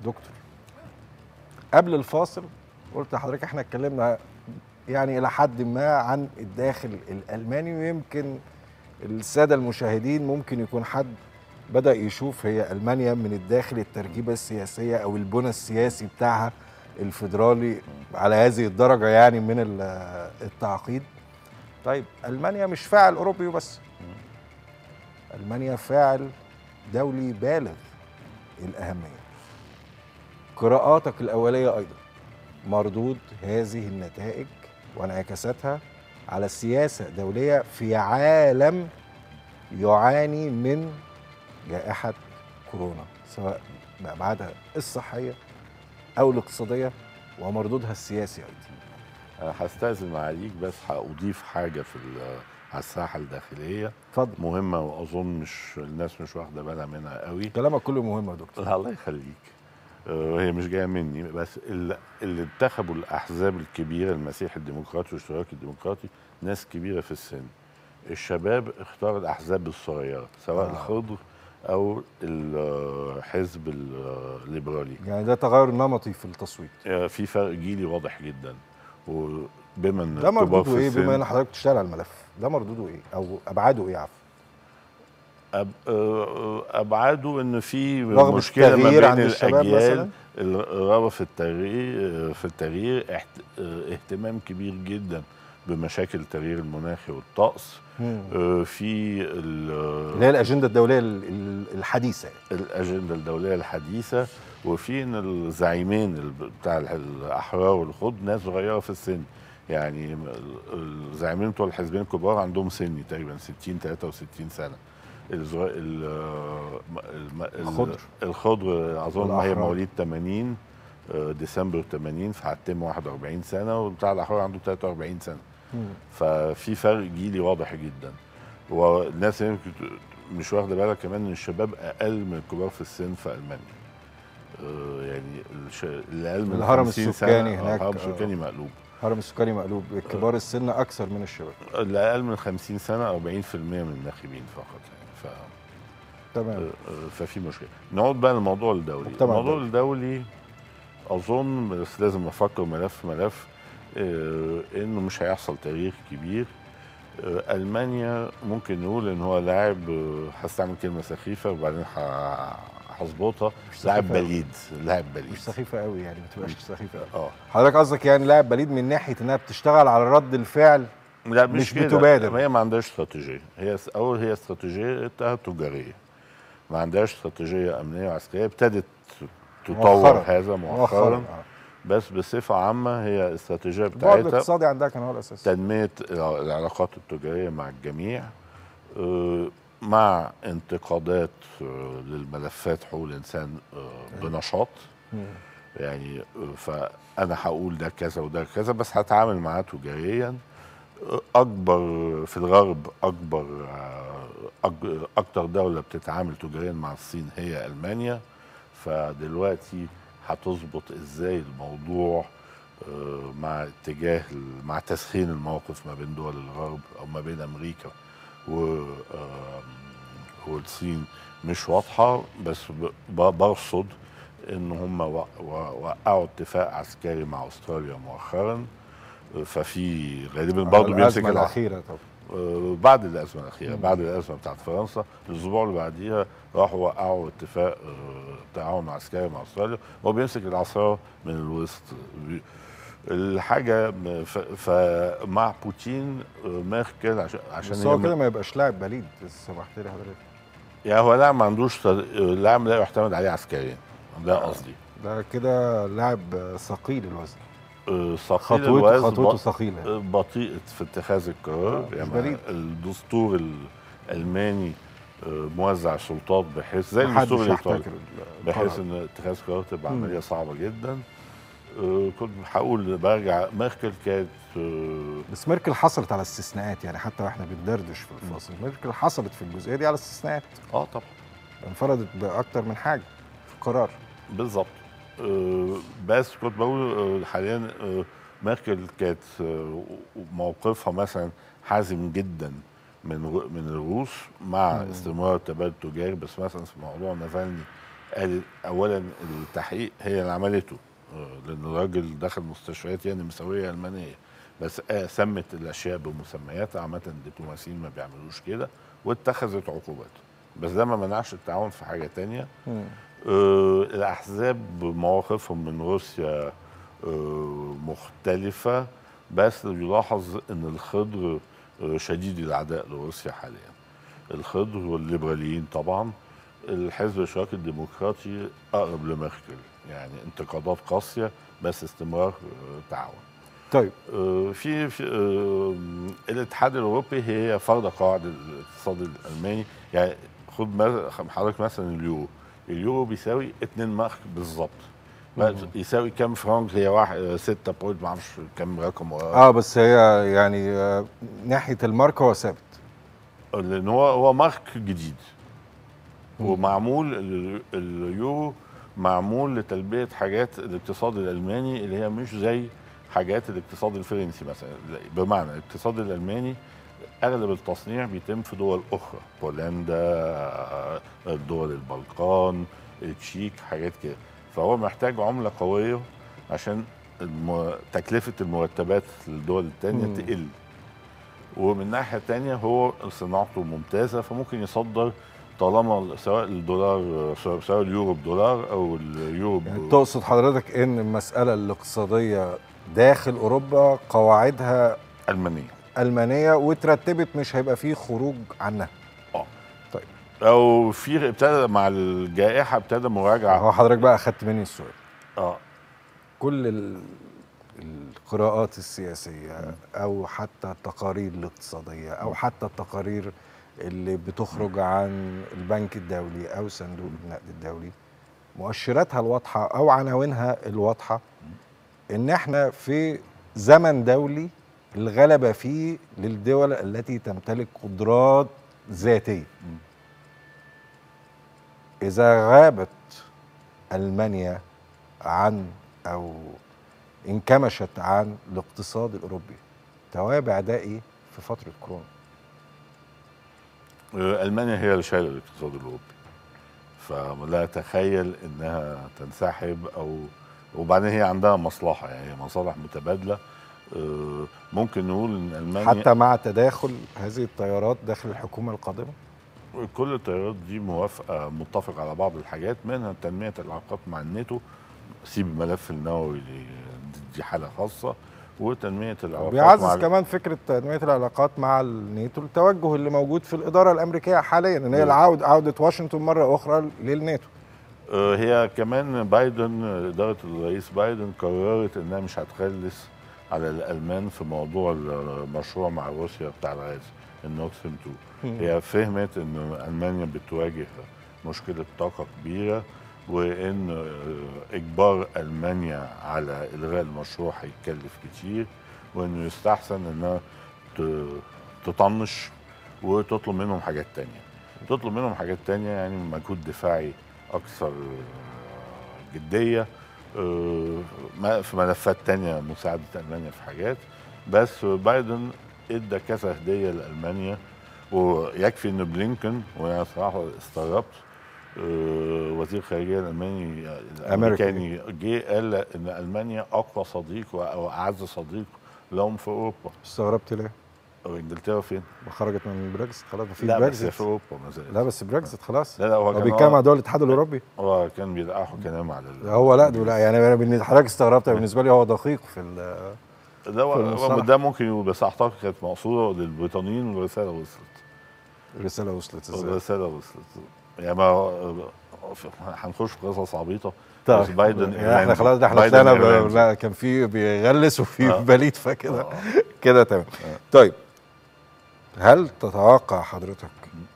دكتور قبل الفاصل قلت لحضرتك احنا اتكلمنا يعني الى حد ما عن الداخل الالماني ويمكن الساده المشاهدين ممكن يكون حد بدا يشوف هي المانيا من الداخل التركيبه السياسيه او البنى السياسي بتاعها الفيدرالي على هذه الدرجه يعني من ال- التعقيد طيب المانيا مش فاعل اوروبي وبس المانيا فاعل دولي بالغ الاهميه قراءاتك الاوليه ايضا مردود هذه النتائج وانعكاساتها على السياسه الدوليه في عالم يعاني من جائحه كورونا سواء بابعادها الصحيه او الاقتصاديه ومردودها السياسي ايضا انا هستاذن معاليك بس هاضيف حاجه في ال- على الساحه الداخليه اتفضل مهمه واظن مش الناس مش واخده بالها منها قوي كلامك كله مهم يا دكتور لا الله يخليك آه، هي مش جايه مني بس اللي, اللي انتخبوا الاحزاب الكبيره المسيح الديمقراطي والاشتراكي الديمقراطي ناس كبيره في السن الشباب اختار الاحزاب الصغيره سواء آه. آه. الخضر او الحزب الليبرالي يعني ده تغير نمطي في التصويت آه، في فرق جيلي واضح جدا وبما ان ده الكبار مردوده في ايه السن- بما ان حضرتك بتشتغل على الملف ده مردوده ايه او ابعاده ايه عفوا أب... آه، ابعاده ان في رغبة مشكله ما التغيير بين عند الشباب الاجيال مثلاً؟ الرغبه في التغيير في التغيير احت... آه، اهتمام كبير جدا بمشاكل التغيير المناخي والطقس مم. آه، في ال- اللي هي الاجنده الدوليه ال- ال- الحديثه يعني. الاجنده الدوليه الحديثه وفي ان الزعيمين ال- بتاع الاحرار والخضر ناس صغيره في السن يعني ال- الزعيمين بتوع الحزبين الكبار عندهم سني تقريبا 60 63 سنه الزغ... ال... الم... ال- الخضر. الخضر اظن ما هي والأحرار. مواليد 80 آه، ديسمبر 80 فهتم 41 سنه وبتاع الاحرار عنده 43 سنه مم. ففي فرق جيلي واضح جدا والناس يمكن ت- مش واخده بالها كمان ان الشباب اقل من الكبار في السن في المانيا آه، يعني الش... اللي اقل من الهرم 50 السكاني سنة هناك، الهرم آه. السكاني مقلوب هرم السكري مقلوب كبار السن اكثر من الشباب اللي اقل من 50 سنه 40% من الناخبين فقط يعني ف... تمام آه، آه، ففي مشكله نقعد بقى للموضوع الدولي مجتمع الموضوع الدولي اظن بس لازم افكر ملف ملف آه، انه مش هيحصل تغيير كبير آه، المانيا ممكن نقول ان هو لاعب آه، هستعمل كلمه سخيفه وبعدين ه- هظبطها مش لاعب سخيفة أوي. بليد لاعب بليد مش سخيفه قوي يعني ما تبقاش سخيفه قوي اه حضرتك قصدك يعني لاعب بليد من ناحيه انها بتشتغل على رد الفعل لا مش مش, كده. بتبادر. هي ما عندهاش استراتيجيه هي س- اول هي استراتيجيتها تجاريه ما عندهاش استراتيجيه امنيه وعسكريه ابتدت تطور مؤخراً. هذا مؤخرا آه. بس بصفه عامه هي الاستراتيجيه البعد بتاعتها الاقتصادي عندها كان هو الاساس تنميه الع- العلاقات التجاريه مع الجميع آه، مع انتقادات آه، للملفات حقوق الانسان آه، بنشاط مم. يعني فانا هقول ده كذا وده كذا بس هتعامل معاه تجاريا اكبر في الغرب اكبر أك- اكتر دوله بتتعامل تجاريا مع الصين هي المانيا فدلوقتي هتظبط ازاي الموضوع آه، مع اتجاه ال- مع تسخين الموقف ما بين دول الغرب او ما بين امريكا و آم، والصين مش واضحه بس ب- ب- برصد ان هم و- و- وقعوا اتفاق عسكري مع استراليا مؤخرا آه، ففي غالبا برضه بيمسك الازمه الع- الاخيره طبعا آه، بعد الازمه الاخيره مم. بعد الازمه بتاعت فرنسا الاسبوع اللي بعديها راحوا وقعوا اتفاق آه، تعاون عسكري مع استراليا هو بيمسك العصا من الوسط بي- الحاجه م- ف- فمع بوتين آه، ميركل عشان عشان بس هي هو م- كده ما يبقاش لاعب بليد بس سمحت لي حضرتك يعني هو لاعب ما عندوش ت- لاعب لا يعتمد عليه عسكريا ده قصدي ده كده لاعب ثقيل الوزن آه، ثقيل خطوته الوزن خطوته ب- ثقيله بطيئة في اتخاذ القرار آه، يعني مش بريد. الدستور الألماني آه، موزع سلطات بحيث زي محدش الدستور الإيطالي يحتكر ال- بحيث القرار. ان اتخاذ قرار تبقى مم. عمليه صعبه جدا آه، كنت هقول برجع ميركل كانت آه، بس ميركل حصلت على استثناءات يعني حتى واحنا بندردش في الفاصل ميركل حصلت في الجزئيه دي على استثناءات اه طبعا انفردت باكتر من حاجه في القرار بالظبط آه، بس كنت بقول آه، حاليا آه، ميركل كانت آه، موقفها مثلا حازم جدا من رو- من الروس مع مم. استمرار التبادل التجاري بس مثلا في موضوع نافالني قالت اولا التحقيق هي اللي عملته آه، لان الراجل دخل مستشفيات يعني مسويه المانيه بس آه سمت الاشياء بمسمياتها عامه الدبلوماسيين ما بيعملوش كده واتخذت عقوبات بس ده ما منعش التعاون في حاجه تانية مم. آه، الأحزاب مواقفهم من روسيا آه، مختلفة بس يلاحظ أن الخضر آه، شديد العداء لروسيا حاليا الخضر والليبراليين طبعا الحزب الاشتراكي الديمقراطي أقرب لميركل يعني انتقادات قاسية بس استمرار آه، تعاون طيب آه، في, في آه، الاتحاد الاوروبي هي فرض قواعد الاقتصاد الالماني يعني خد مث- حضرتك مثلا اليورو اليورو بيساوي 2 مارك بالظبط بقى مم. يساوي كام فرنك هي واحد 6 بوينت ما اعرفش كام رقم اه بس هي يعني آه ناحيه الماركه هو ثابت لان هو هو مارك جديد مم. ومعمول ال- اليورو معمول لتلبيه حاجات الاقتصاد الالماني اللي هي مش زي حاجات الاقتصاد الفرنسي مثلا بمعنى الاقتصاد الالماني اغلب التصنيع بيتم في دول اخرى بولندا دول البلقان التشيك حاجات كده فهو محتاج عمله قويه عشان الم... تكلفه المرتبات للدول التانية مم. تقل ومن ناحيه تانية هو صناعته ممتازه فممكن يصدر طالما سواء الدولار سواء سواء اليورو بدولار او اليورو ب- يعني تقصد حضرتك ان المساله الاقتصاديه داخل اوروبا قواعدها المانيه المانيه وترتبت مش هيبقى فيه خروج عنها او في ابتدى مع الجائحه ابتدى مراجعه هو حضرتك بقى اخدت مني السؤال اه كل ال- القراءات السياسيه او حتى التقارير الاقتصاديه او حتى التقارير اللي بتخرج عن البنك الدولي او صندوق النقد الدولي مؤشراتها الواضحه او عناوينها الواضحه ان احنا في زمن دولي الغلبه فيه للدول التي تمتلك قدرات ذاتيه مم. اذا غابت المانيا عن او انكمشت عن الاقتصاد الاوروبي توابع ده ايه في فتره كورونا آه، المانيا هي اللي شايله الاقتصاد الاوروبي فلا اتخيل انها تنسحب او وبعدين هي عندها مصلحه يعني هي مصالح متبادله آه، ممكن نقول ان المانيا حتى مع تداخل هذه التيارات داخل الحكومه القادمه كل التيارات دي موافقه متفق على بعض الحاجات منها تنميه العلاقات مع الناتو سيب الملف النووي دي- دي حاله خاصه وتنميه العلاقات بيعزز مع كمان فكره تنميه العلاقات مع الناتو التوجه اللي موجود في الاداره الامريكيه حاليا ان هي بالظبط. العود عوده واشنطن مره اخرى للناتو آه، هي كمان بايدن إدارة الرئيس بايدن قررت إنها مش هتخلص على الألمان في موضوع المشروع مع روسيا بتاع الغاز النورد ستريم 2 هي فهمت إن ألمانيا بتواجه مشكلة طاقة كبيرة وإن آه، إجبار ألمانيا على إلغاء المشروع هيكلف كتير وإنه يستحسن إنها ت- تطنش وتطلب منهم حاجات تانية تطلب منهم حاجات تانية يعني مجهود دفاعي أكثر آه، جدية آه، ما- في ملفات تانية مساعدة ألمانيا في حاجات بس بايدن ادى كذا هدية لألمانيا ويكفي ان بلينكن وانا صراحة استغربت آه، وزير الخارجية الألماني الأمريكاني جه قال إن ألمانيا أقوى صديق أو أعز صديق لهم في أوروبا استغربت ليه؟ وإنجلترا فين؟ خرجت من بريكسيت خلاص في لا بس بريكسيت في أوروبا ما زالت لا بس بريكسيت خلاص لا لا هو هو كان بيتكلم هو, مع دول الاتحاد الاوروبي هو كان بيلقحوا كلام على ال- هو لا دول لا يعني انا بالنسبه حضرتك استغربت بالنسبه لي هو دقيق في ال- ده هو- في هو المصطلح. ده ممكن يقول بس أعتقد كانت مقصودة للبريطانيين والرسالة وصلت الرساله وصلت ازاي الرسالة وصلت يعني ما هنخش في قصص عبيطة طيب بس بايدن يعني احنا إيرلندي. خلاص ده احنا بايدن طلعنا ب- إيرلندي. لا كان في بيغلس وفي آه. بليد فكده آه. كده تمام طيب هل تتوقع حضرتك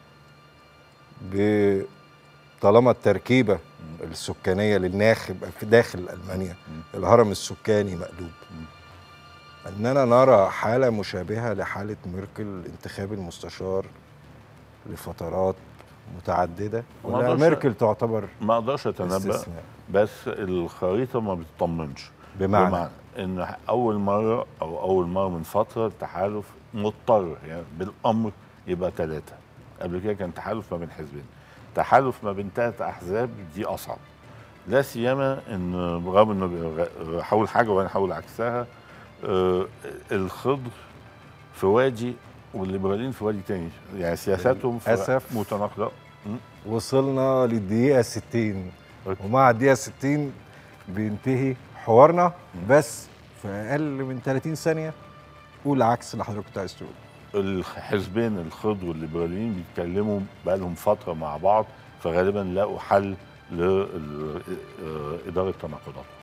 ب طالما التركيبه السكانيه للناخب في داخل المانيا الهرم السكاني مقلوب اننا نرى حاله مشابهه لحاله ميركل انتخاب المستشار لفترات متعدده ما ولا أقدرش- ميركل تعتبر ما اقدرش اتنبأ استثناء بس الخريطة ما بتطمنش بمعنى, بمعنى ان اول مره او اول مره من فتره التحالف مضطر يعني بالامر يبقى ثلاثه قبل كده كان تحالف ما بين حزبين التحالف ما بين ثلاث احزاب دي اصعب لا سيما ان رغم انه هقول حاجه وانا هقول عكسها آه، الخضر في وادي والليبراليين في وادي تاني يعني سياساتهم في للأسف. متناقضه وصلنا للدقيقة 60 أوكي. ومع الدقيقة 60 بينتهي حوارنا بس في أقل من 30 ثانية قول عكس اللي حضرتك كنت عايز تقول الحزبين الخضر والليبراليين بيتكلموا بقالهم فتره مع بعض فغالبا لقوا حل لاداره التناقضات